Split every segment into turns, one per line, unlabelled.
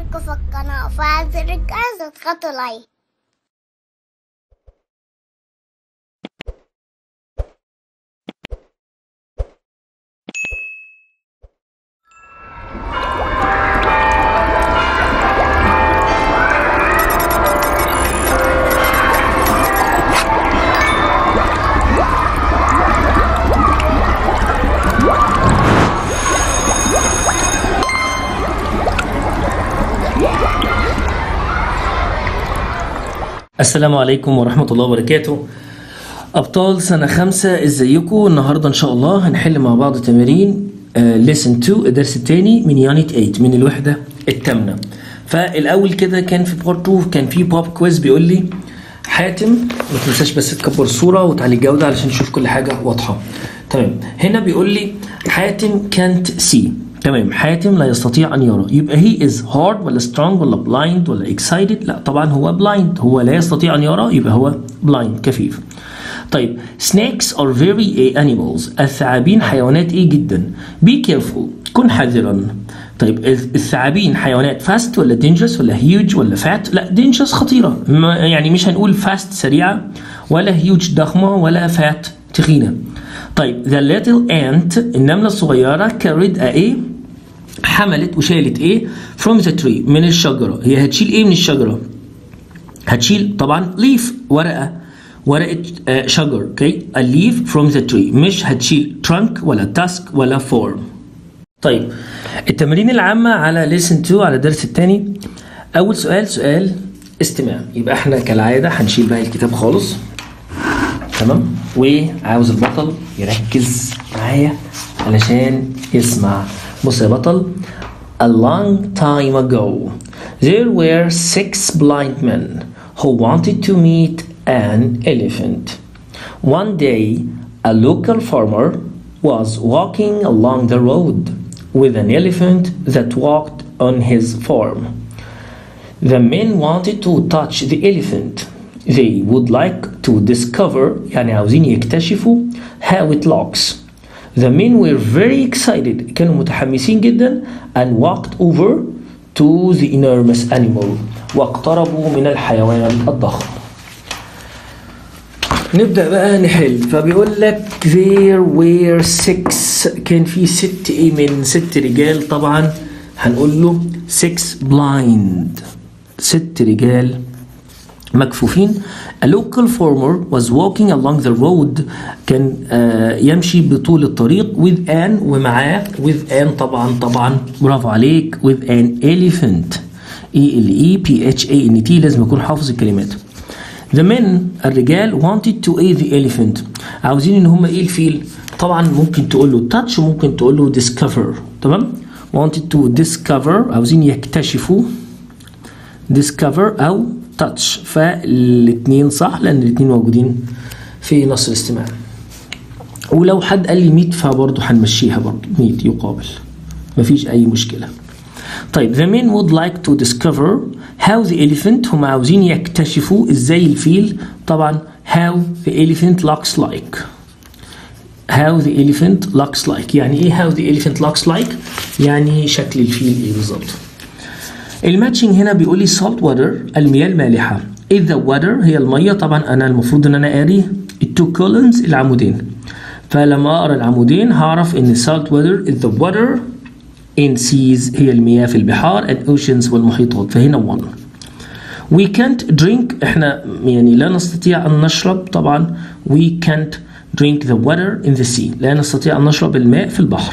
تشتركوا في القناة وفعل زر الجرس وتضغطوا لايك
السلام عليكم ورحمة الله وبركاته أبطال سنة خمسة ازيكم النهاردة إن شاء الله هنحل مع بعض تمارين ليسن 2 الدرس الثاني من يونت 8 من الوحدة الثامنة فالأول كده كان في بارت 2 كان في بوب كويز بيقول لي حاتم ما تنساش بس تكبر الصورة وتعلي الجودة علشان نشوف كل حاجة واضحة تمام هنا بيقول لي حاتم كانت سي تمام حاتم لا يستطيع ان يرى يبقى هي از هارد ولا سترونج ولا بلايند ولا اكسايتد لا طبعا هو بلايند هو لا يستطيع ان يرى يبقى هو بلايند كفيف طيب snakes are very animals الثعابين حيوانات ايه جدا be careful كن حذرا طيب الثعابين حيوانات fast ولا dangerous ولا huge ولا fat لا dangerous خطيرة ما- يعني مش هنقول fast سريعة ولا huge ضخمة ولا fat تخينة طيب the little ant النملة الصغيرة carried a ايه حملت وشالت ايه from the tree من الشجرة هي هتشيل ايه من الشجرة هتشيل طبعا leaf ورقة ورقة آه، شجر اوكي a leaf from the tree مش هتشيل trunk ولا tusk ولا form طيب التمارين العامة على lesson 2 على الدرس الثاني أول سؤال سؤال استماع يبقى احنا كالعادة هنشيل بقى الكتاب خالص تمام وعاوز البطل يركز معايا علشان يسمع بص يا بطل A long time ago there were six blind men who wanted to meet an elephant. One day a local farmer was walking along the road with an elephant that walked on his farm. The men wanted to touch the elephant. They would like to discover يعني عاوزين يكتشفوا how it looks. The men were very excited كانوا متحمسين جدا and walked over to the enormous animal واقتربوا من الحيوان الضخم. نبدأ بقى نحل فبيقول لك there were six كان في ست ايه من ست رجال طبعا هنقول له six blind ست رجال مكفوفين A local farmer was walking along the road كان آه يمشي بطول الطريق with an ومعاه with an طبعا طبعا برافو عليك with an elephant E L E P H A N T لازم يكون حافظ الكلمات The men الرجال wanted to aid the elephant عاوزين ان هم ايه الفيل طبعا ممكن تقول له touch وممكن تقول له discover تمام wanted to discover عاوزين يكتشفوا discover او touch فالاثنين صح لان الاثنين موجودين في نص الاستماع ولو حد قال لي meet فبرضه هنمشيها برضه meet يقابل مفيش اي مشكله طيب the men would like to discover how the elephant هم عاوزين يكتشفوا ازاي الفيل طبعا how the elephant looks like how the elephant looks like يعني ايه how the elephant looks like يعني شكل الفيل ايه بالظبط الماتشنج هنا بيقول لي salt water المياه المالحة if the water هي المية طبعا انا المفروض ان انا قاري التو columns العمودين فلما اقرا العمودين هعرف ان salt water is the water in seas هي المياه في البحار and oceans والمحيطات فهنا one we can't drink احنا يعني لا نستطيع ان نشرب طبعا we can't drink the water in the sea لا نستطيع ان نشرب الماء في البحر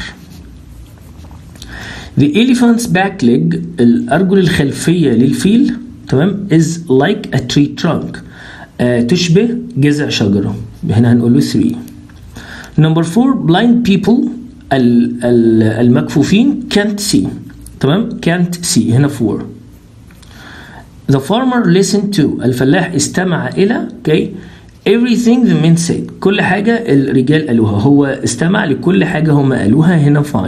The elephant's back leg الأرجل الخلفية للفيل تمام is like a tree trunk آه تشبه جذع شجرة هنا هنقول له 3 Number 4 blind people ال- ال- المكفوفين can't see تمام can't see هنا 4 The farmer listened to الفلاح استمع إلى okay everything the men said كل حاجة الرجال قالوها هو استمع لكل حاجة هم قالوها هنا 5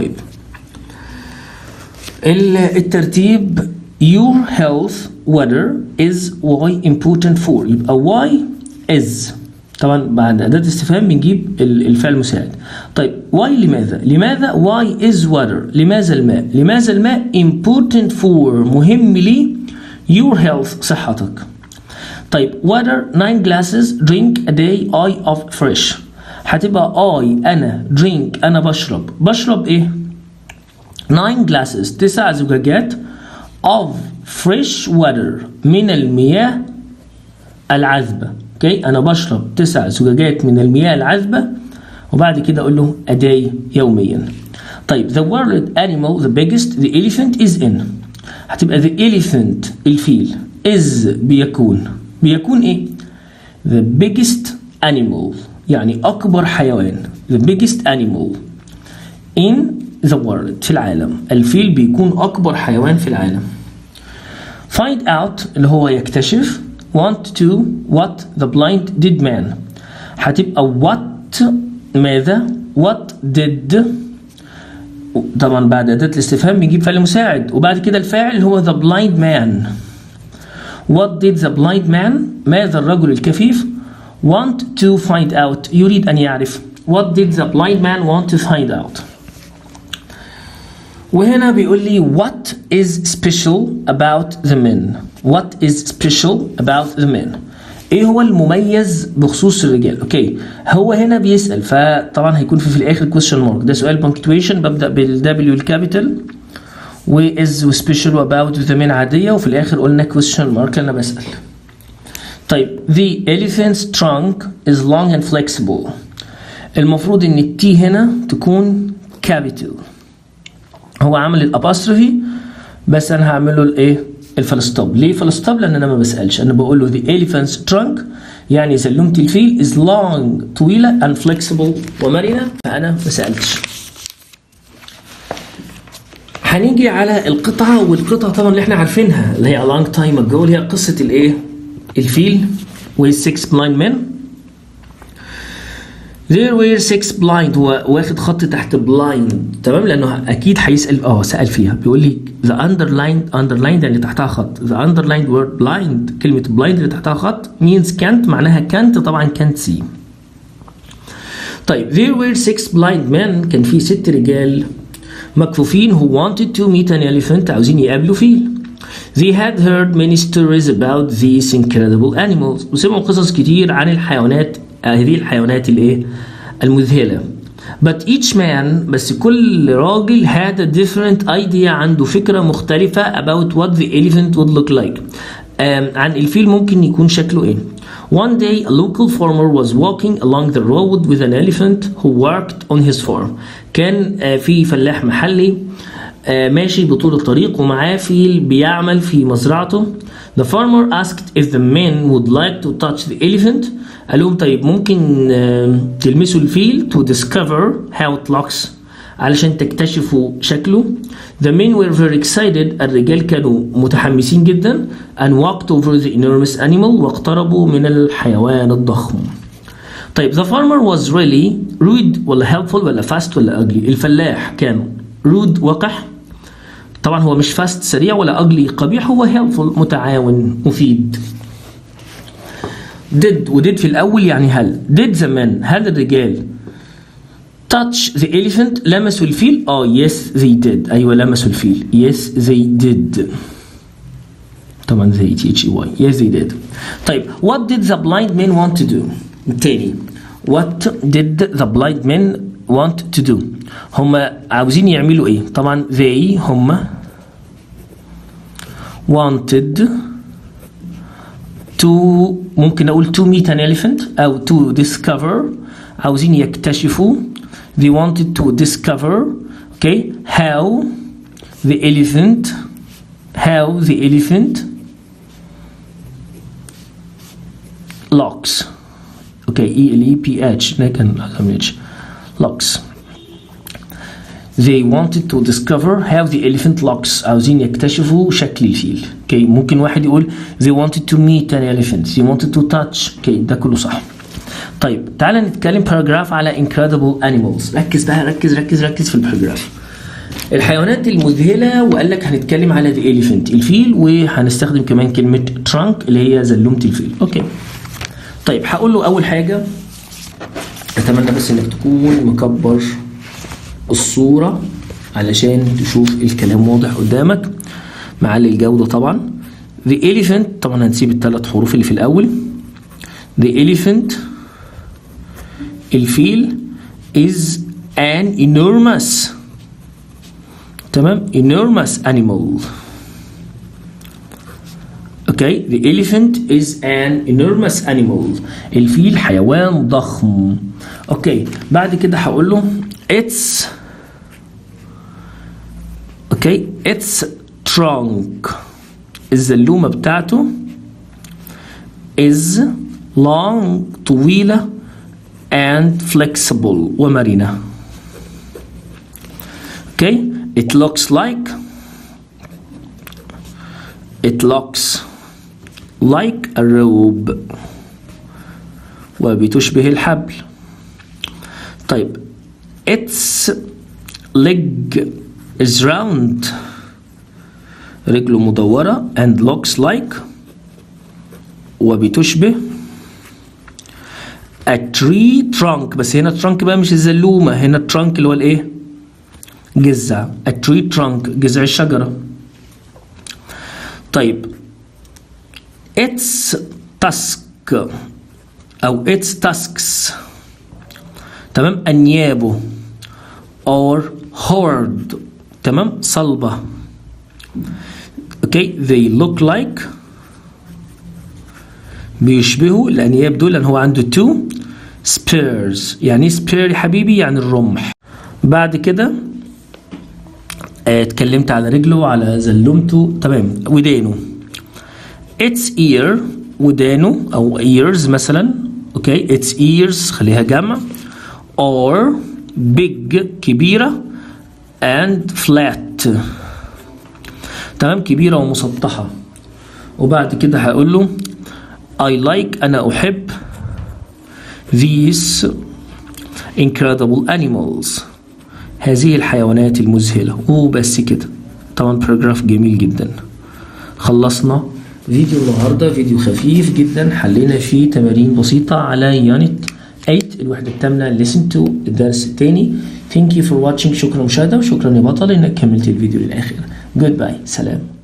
ال- الترتيب your health weather is why important for يبقى why is طبعا بعد أداة استفهام بنجيب ال- الفعل المساعد طيب why لماذا لماذا why is water لماذا الماء لماذا الماء important for مهم لي your health صحتك طيب water 9 glasses drink a day I of fresh هتبقى I أنا drink أنا بشرب بشرب إيه 9 glasses تسع زجاجات of fresh water من المياه العذبة اوكي انا بشرب تسع زجاجات من المياه العذبة وبعد كده اقول له a day يوميا طيب the world animal the biggest the elephant is in هتبقى the elephant الفيل is بيكون بيكون ايه the biggest animal يعني اكبر حيوان the biggest animal in the world في العالم الفيل بيكون اكبر حيوان في العالم find out اللي هو يكتشف want to what the blind did man هتبقى what ماذا what did طبعا بعد أداة الاستفهام بيجيب فعل مساعد وبعد كده الفاعل هو the blind man what did the blind man ماذا الرجل الكفيف want to find out يريد أن يعرف what did the blind man want to find out وهنا بيقول لي what is special about the men what is special about the men ايه هو المميز بخصوص الرجال اوكي هو هنا بيسال فطبعا هيكون في, في الاخر question mark ده سؤال punctuation ببدا بالدبليو الكابيتال واز وسبيشال واباوت ذا men عاديه وفي الاخر قلنا question mark انا بسال طيب the elephant's trunk is long and flexible المفروض ان التي هنا تكون capital هو عامل الاباستروفي بس انا هعمله الايه الفلستوب ليه فلستوب لان انا ما بسالش انا بقول له the elephant's trunk يعني زلومة الفيل is long طويلة and flexible ومرنة فانا ما سالتش هنيجي على القطعة والقطعة طبعا اللي احنا عارفينها اللي هي a long time ago اللي هي قصة الايه الفيل with six blind men There were six blind هو واخد خط تحت blind تمام لانه اكيد هيسال اه سال فيها بيقول لي the underlined underlined اللي تحتها خط the underlined word blind كلمه blind اللي تحتها خط means can't معناها can't طبعا can't see طيب there were six blind men كان في ست رجال مكفوفين who wanted to meet an elephant عاوزين يقابلوا فيل They had heard many stories about these incredible animals وسمعوا قصص كتير عن الحيوانات هذه الحيوانات الايه المذهله but each man بس كل راجل had a different idea عنده فكرة مختلفة about what the elephant would look like um, عن الفيل ممكن يكون شكله ايه One day a local farmer was walking along the road with an elephant who worked on his farm كان uh, في فلاح محلي uh, ماشي بطول الطريق ومعاه فيل بيعمل في مزرعته The farmer asked if the men would like to touch the elephant قال لهم طيب ممكن uh, تلمسوا الفيل to discover how it looks علشان تكتشفوا شكله The men were very excited الرجال كانوا متحمسين جدا and walked over the enormous animal واقتربوا من الحيوان الضخم طيب the farmer was really rude ولا helpful ولا fast ولا ugly الفلاح كان rude وقح طبعا هو مش fast سريع ولا ugly قبيح هو helpful متعاون مفيد did ودid في الأول يعني هل did the men هل الرجال touch the elephant لمسوا الفيل اه yes they did أيوة لمسوا الفيل yes they did طبعا زي تي اتش اي واي yes they did طيب what did the blind men want to do تاني what did the blind men want to do هم عاوزين يعملوا ايه طبعا they هم wanted to ممكن اقول to meet an elephant او to discover عاوزين يكتشفوا they wanted to discover okay how the elephant how the elephant looks okay e l e p h لكن لازم h looks they wanted to discover how the elephant looks عاوزين يكتشفوا شكل الفيل okay ممكن واحد يقول they wanted to meet an elephant they wanted to touch okay ده كله صح طيب تعالى نتكلم باراجراف على incredible animals ركز بقى ركز ركز ركز في الباراجراف الحيوانات المذهلة وقال لك هنتكلم على the elephant الفيل وهنستخدم كمان كلمة trunk اللي هي زلومة الفيل اوكي طيب هقول له أول حاجة أتمنى بس إنك تكون مكبر الصورة علشان تشوف الكلام واضح قدامك معلي الجودة طبعا The elephant طبعا هنسيب الثلاث حروف اللي في الأول The elephant الفيل is an enormous تمام enormous animal اوكي the elephant is an enormous animal الفيل حيوان ضخم اوكي بعد كده هقول له it's اوكي its trunk الزلومة بتاعته is long طويلة and flexible ومرنة okay it looks like it looks like a robe وبتشبه الحبل طيب its leg is round رجله مدورة and looks like وبتشبه a tree trunk بس هنا trunk بقى مش الزلومة هنا trunk اللي هو الايه جذع a tree trunk جذع الشجرة طيب its tusk أو its tusks تمام أنيابه or hard تمام صلبة اوكي they look like بيشبهوا الأنياب دول لأن هو عنده two spears يعني ايه spear يا حبيبي يعني الرمح بعد كده آه، اتكلمت على رجله على زلمته تمام ودانه its ear ودانه أو ears مثلا اوكي its ears خليها جمع or big كبيرة and flat تمام كبيرة ومسطحة وبعد كده هقول له I like أنا أحب these incredible animals هذه الحيوانات المذهلة وبس كده طبعا باراجراف جميل جدا خلصنا فيديو النهاردة فيديو خفيف جدا حلينا فيه تمارين بسيطة على يونت 8 الوحدة الثامنة listen to الدرس الثاني thank you for watching شكرا مشاهدة وشكرا يا بطل انك كملت الفيديو للآخر goodbye سلام